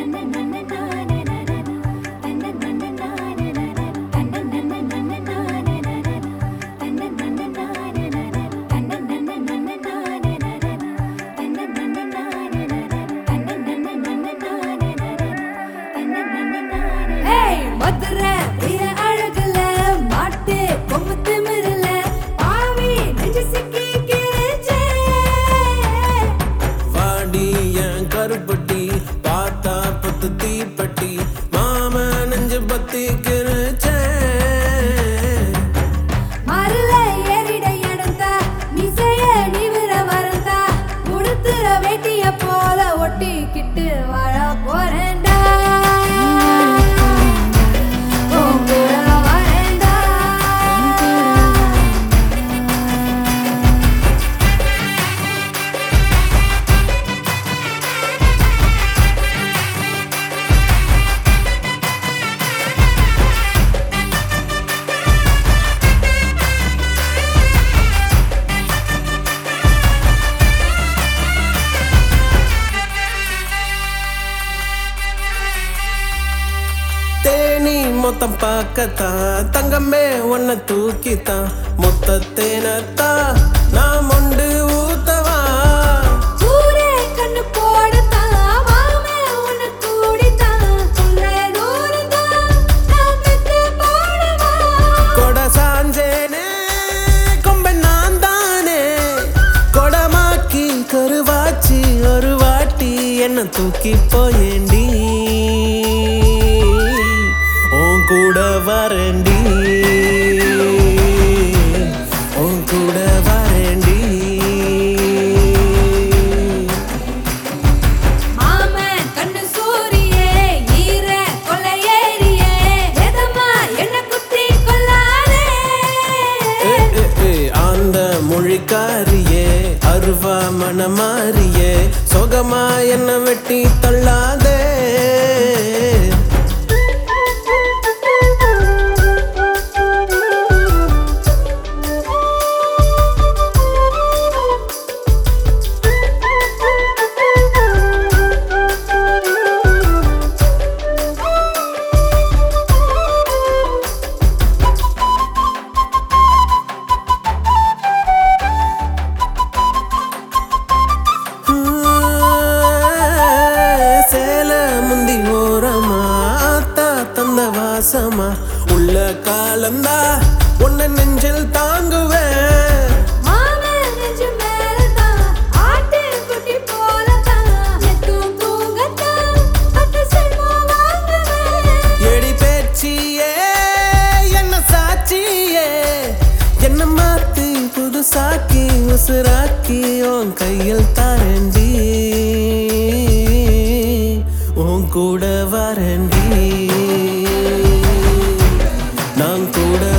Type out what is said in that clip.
ஏய், மதுரை வீர அழகுல, மாட்டு கொம்பு திமிருல, பாவி நெஞ்சு சிக்கி கிழிச்சே. வாடி என் கருப்பட்டி பார்த்தா பத்து தீப்பட்டி மாம நெஞ்சு பத்தி கிருச்சேன் மருள ஏறிட இடந்தா, மிசைய நிமிர மறந்தா, உடுத்துற வேட்டிய போல ஒட்டிக்கிட்டு வாழ போறேன்டா. உன் கூட வரேன்டா. தேனி மொத்தம் பார்க்கத்தான் தங்கமே உன்னை தூக்கித்தான் மொத்த தேனத்தான் நான் மொண்டு ஊத்தவா ஊரே கண்ணு போடத்தான், மாமே உன்னை கூடித்தான், உள்ள தூரந்தான், நான் பெத்து போடவா? கொட சாஞ்சேனே கொம்பை நான் தானே கொடமாக்கி கருவாச்சி ஒரு வாட்டி என்ன தூக்கி போயேண்டி உன் கூட வரேண்டி உன் கூட வரேண்டி மாமன் கண்ணு சூரியே, ஈர கொள்ளையேறியே, எதம்மா என்னை குத்தி கொல்லாதே. ஏ, ஏ, ஏ, அந்த மொழிக்காரியே அருவா மனமாரியே சொகமா என்ன வெட்டி தள்ளாதே சேல முந்தி ஓரமா ஆத்தா தந்த வாசமா உள்ள காலந்தா உன்னை நெஞ்சில் தாங்குவேன் மாமன் நெஞ்சு மேலதான், ஆட்டுக்குட்டி போலதான், எத்தும் தூங்கத்தான், பட்டு செல்வம் வாங்குவேன். எடி பேச்சியே என்ன சாட்சியே என்ன மாத்தி புதுசாக்கி உசுராக்கி உன் கையில் தாரண்டி உன் கூட வரண்டி நான் கூட